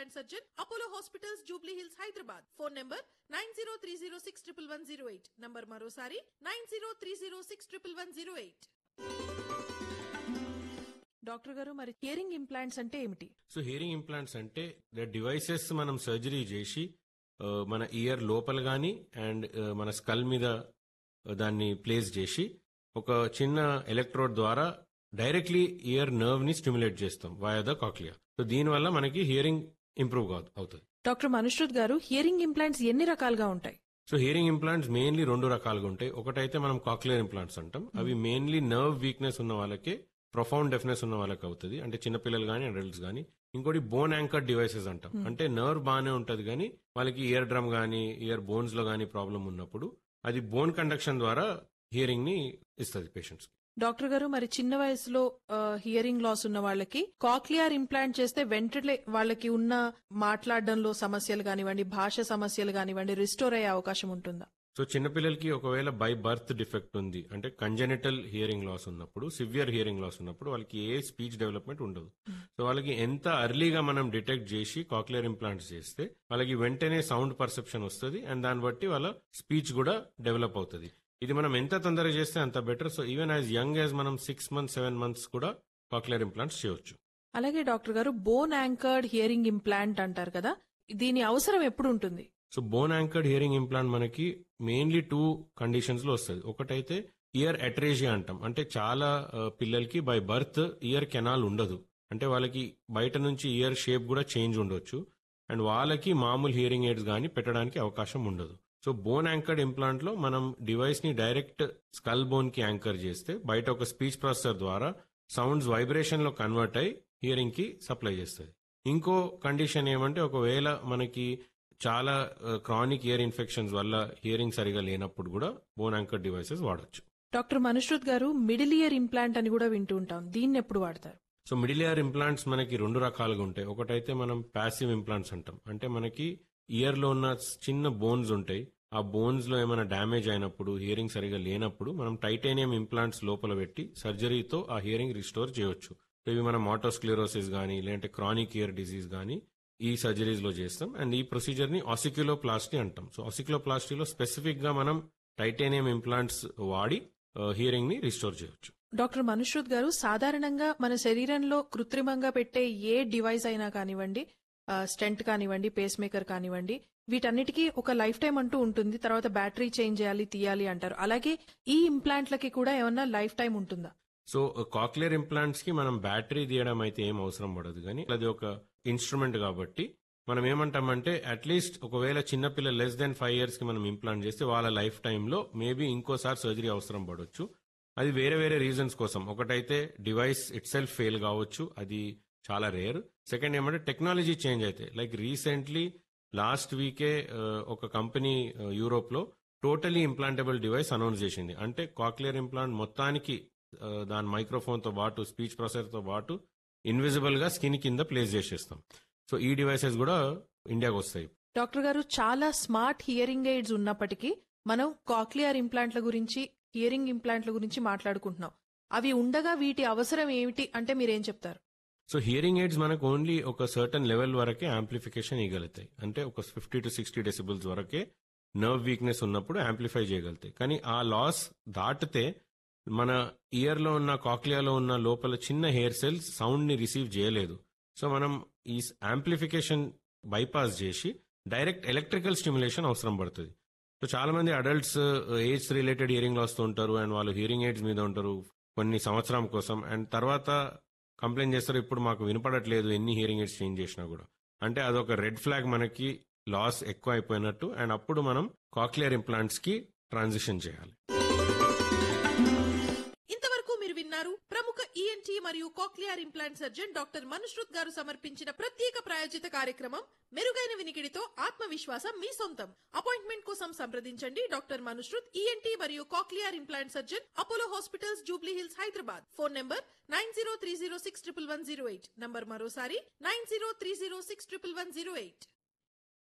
implant surgeon Apollo hospitals Jubilee Hills Hyderabad phone number nine zero three zero six triple one zero eight number మరోసారి nine zero three zero six triple one zero eight doctor garu మరి hearing implants అంటే ఏమిటి so hearing implants అంటే devices మనం surgery చేసి ఆ, మన year లోపల కానీ అండ్ మన స్కల్ మీద ఆ, దాన్ని ప్లేస్ చేసి ఒక చిన్న ఎలక్ట్రోడ్ ద్వారా డైరెక్ట్లీ ఇయర్ నర్వ్ ని స్టిమ్యులేట్ చేస్తాం వయా ద కాక్లియా సో దీనివల్ల మనకి హియరింగ్ ఇంప్రూవ్ అవుతుంది doctor Manushruth garu hearing implants ఎన్ని రకాలుగా ఉంటాయి సో హియరింగ్ ఇంప్లాంట్స్ మెయిన్లీ రెండు రకాలుగా ఉంటాయి ఒకటైతే మనం కాక్లియర్ ఇంప్లాంట్స్ అంటాం అవి మెయిన్లీ నర్వ్ వీక్నెస్ ఉన్న వాళ్ళకే ప్రొఫౌండ్ డెఫ్నెస్ ఉన్న వాళ్ళకి అవుతుంది అంటే చిన్నపిల్లలు కానీ అడల్ట్స్ కానీ ఇంకోటి బోన్ యాంకర్ డివైసెస్ అంటాం అంటే నర్వ్ బాగానే ఉంటది కానీ వాళ్ళకి ఇయర్ డ్రమ్ కానీ ఇయర్ బోన్స్ లో కానీ ప్రాబ్లం ఉన్నప్పుడు అది బోన్ కండక్షన్ ద్వారా హియరింగ్ ని ఇస్తుంది పేషెంట్స్ డాక్టర్ గారు మరి చిన్న వయసులో హియరింగ్ లాస్ ఉన్న వాళ్ళకి కాక్లియర్ ఇంప్లాంట్ చేస్తే వెంటనే వాళ్ళకి ఉన్న మాట్లాడడంలో సమస్యలు కానివ్వండి భాష సమస్యలు కానివ్వండి రిస్టోర్ అయ్యే అవకాశం ఉంటుందా సో చిన్నపిల్లలకి ఒకవేళ బై బర్త్ డిఫెక్ట్ ఉంది అంటే కంజెనిటల్ హియరింగ్ లాస్ ఉన్నప్పుడు సివియర్ హియరింగ్ లాస్ ఉన్నప్పుడు వాళ్ళకి ఏ స్పీచ్ డెవలప్మెంట్ ఉండదు సో వాళ్ళకి ఎంత అర్లీగా మనం డిటెక్ట్ చేసి కాక్లియర్ ఇంప్లాంట్స్ చేస్తే వాళ్ళకి వెంటనే సౌండ్ పర్సెప్షన్ వస్తుంది అండ్ దాన్ని బట్టి వాళ్ళ స్పీచ్ కూడా డెవలప్ అవుతుంది ఇది మనం ఎంత తొందరగా చేస్తే అంత better so even as young as మనం సిక్స్ మంత్స్ సెవెన్ మంత్స్ కూడా కాక్లియర్ ఇంప్లాంట్స్ చేయొచ్చు అలాగే డాక్టర్ గారు బోన్ యాంకర్డ్ హియరింగ్ ఇంప్లాంట్ అంటారు కదా దీని అవసరం ఎప్పుడు ఉంటుంది so bone anchored hearing implant మనకి మెయిన్లీ టూ కండిషన్స్ లో వస్తుంది ఒకటైతే ఇయర్ అట్రేజియా అంటాం అంటే చాలా ఆ, పిల్లలకి బై బర్త్ ఇయర్ కెనాల్ ఉండదు అంటే వాళ్ళకి బయట నుంచి ఇయర్ షేప్ కూడా చేంజ్ ఉండొచ్చు అండ్ వాళ్ళకి మామూలు హియరింగ్ ఎయిడ్స్ కానీ పెట్టడానికి అవకాశం ఉండదు సో బోన్ యాంకర్డ్ ఇంప్లాంట్ లో మనం డివైస్ ని డైరెక్ట్ స్కల్ బోన్ కి యాంకర్ చేస్తే బయట ఒక స్పీచ్ ప్రాసెసర్ ద్వారా సౌండ్స్ వైబ్రేషన్ లో కన్వర్ట్ అయి హియరింగ్ కి సప్లై చేస్తుంది ఇంకో కండిషన్ ఏమంటే ఒకవేళ మనకి చాలా క్రానిక్ ఇయర్ ఇన్ఫెక్షన్స్ వల్ల హియరింగ్ సరిగా లేనప్పుడు కూడా బోన్ యాంకర్ డివైసెస్ వాడొచ్చు doctor Manushruth garu middle year implant అని కూడా వింటూ ఉంటాం దీన్ని ఎప్పుడు వాడతారు సో మిడిల్ ఇయర్ ఇంప్లాంట్స్ మనకి రెండు రకాలుగా ఉంటాయి ఒకటైతే మనం ప్యాసివ్ ఇంప్లాంట్స్ అంటాం అంటే మనకి ఇయర్ లో ఉన్న చిన్న బోన్స్ ఉంటాయి ఆ బోన్స్ లో ఏమైనా డ్యామేజ్ అయినప్పుడు హియరింగ్ సరిగా లేనప్పుడు మనం టైటానియం ఇంప్లాంట్స్ లోపల పెట్టి సర్జరీతో ఆ హియరింగ్ రిస్టోర్ చేయొచ్చు సో ఇవి మనం ఆటోస్క్లిరోసిస్ కానీ లేదంటే క్రానిక్ ఇయర్ డిసీజ్ కానీ ఈ సర్జరీస్ లో చేస్తాం అండ్ ఈ ప్రొసీజర్ ని ఆసిక్యులోప్లాస్టీ అంటాం సో ఆసిక్యులోప్లాస్టీలో స్పెసిఫిక్ గా మనం టైటానియం ఇంప్లాంట్స్ వాడి హియరింగ్ ని రిస్టోర్ చేయొచ్చు డాక్టర్ మనుష్రుత్ గారు సాధారణంగా మన శరీరంలో కృత్రిమంగా పెట్టే ఏ డివైస్ అయినా కానివ్వండి స్టెంట్ కానివ్వండి పేస్ మేకర్ కానివ్వండి వీటన్నిటికీ ఒక లైఫ్ టైం అంటూ ఉంటుంది తర్వాత బ్యాటరీ చేంజ్ చేయాలి తీయాలి అంటారు అలాగే ఈ ఇంప్లాంట్లకి కూడా ఏమన్నా లైఫ్ టైం ఉంటుందా సో కాక్లియర్ ఇంప్లాంట్స్ కి మనం బ్యాటరీ తీయడం అయితే ఏం అవసరం పడదు కానీ అది ఒక ఇన్స్ట్రుమెంట్ కాబట్టి మనం ఏమంటామంటే అట్లీస్ట్ ఒకవేళ చిన్నపిల్ల లెస్ దెన్ ఫైవ్ ఇయర్స్ కి మనం ఇంప్లాంట్ చేస్తే వాళ్ళ లైఫ్ టైంలో మేబీ ఇంకోసారి సర్జరీ అవసరం పడవచ్చు అది వేరే వేరే రీజన్స్ కోసం ఒకటైతే డివైస్ ఇట్ సెల్ఫ్ ఫెయిల్ కావచ్చు అది చాలా రేర్ సెకండ్ ఏమంటే టెక్నాలజీ చేంజ్ అయితే లైక్ రీసెంట్లీ లాస్ట్ వీకే ఒక కంపెనీ యూరోప్ లో టోటలీ ఇంప్లాంటబుల్ డివైస్ అనౌన్స్ చేసింది అంటే కాక్లియర్ ఇంప్లాంట్ మొత్తానికి ఆ, దాని మైక్రోఫోన్ తో పాటు స్పీచ్ ప్రాసెసర్ తో పాటు ఇన్విజిబుల్ గా స్కిన్ కింద ప్లేస్ చేసేస్తాం సో ఈ డివైసెస్ కూడా ఇండియాకి వస్తాయి డాక్టర్ గారు చాలా స్మార్ట్ హియరింగ్ ఎయిడ్స్ ఉన్నప్పటికీ మనం కాక్లియర్ ఇంప్లాంట్ల గురించి హియరింగ్ ఇంప్లాంట్ల గురించి మాట్లాడుకుంటున్నాం అవి ఉండగా వీటి అవసరం ఏమిటి అంటే మీరేం చెప్తారు సో హియరింగ్ ఎయిడ్స్ మనకు ఓన్లీ ఒక సర్టన్ లెవెల్ వరకే యాంప్లిఫికేషన్ ఇవ్వగలుగుతాయి అంటే ఒక ఫిఫ్టీ టు సిక్స్టీ డెసిబుల్స్ వరకే నర్వ్ వీక్నెస్ ఉన్నప్పుడు యాంప్లిఫై చేయగలుగుతాయి కానీ ఆ లాస్ దాటితే మన ఇయర్ లో ఉన్న కాక్లియాలో ఉన్న లోపల చిన్న హెయిర్ సెల్స్ సౌండ్ ని రిసీవ్ చేయలేదు సో మనం ఈ యాంప్లిఫికేషన్ బైపాస్ చేసి డైరెక్ట్ ఎలక్ట్రికల్ స్టిమ్యులేషన్ అవసరం పడుతుంది సో చాలా మంది adults age related hearing loss తో ఉంటారు అండ్ వాళ్ళు హియరింగ్ ఎయిడ్స్ మీద ఉంటారు కొన్ని సంవత్సరం కోసం అండ్ తర్వాత కంప్లైంట్ చేస్తారు ఇప్పుడు మాకు వినపడట్లేదు ఎన్ని హియరింగ్ ఎయిడ్స్ చేంజ్ చేసినా కూడా అంటే అదొక రెడ్ ఫ్లాగ్ మనకి లాస్ ఎక్కువ అయిపోయినట్టు అండ్ అప్పుడు మనం కాక్లియర్ ఇంప్లాంట్స్ కి ట్రాన్సిషన్ చేయాలి ఇంతవరకు మీరు విన్నారు ప్రముఖ ఈఎన్టీ మరియు cochlear implant surgeon doctor Manushruth garu సమర్పించిన ప్రత్యేక ప్రాయోజిత కార్యక్రమం మెరుగైన వినికిడితో ఆత్మవిశ్వాసం మీ సొంతం అపాయింట్మెంట్ కోసం సంప్రదించండి డాక్టర్ మనుశ్రుత్ ఈఎన్టీ మరియు cochlear implant surgeon Apollo hospitals Jubilee Hills Hyderabad phone number nine zero three zero six triple one zero eight number మరోసారి nine zero three zero six triple one zero eight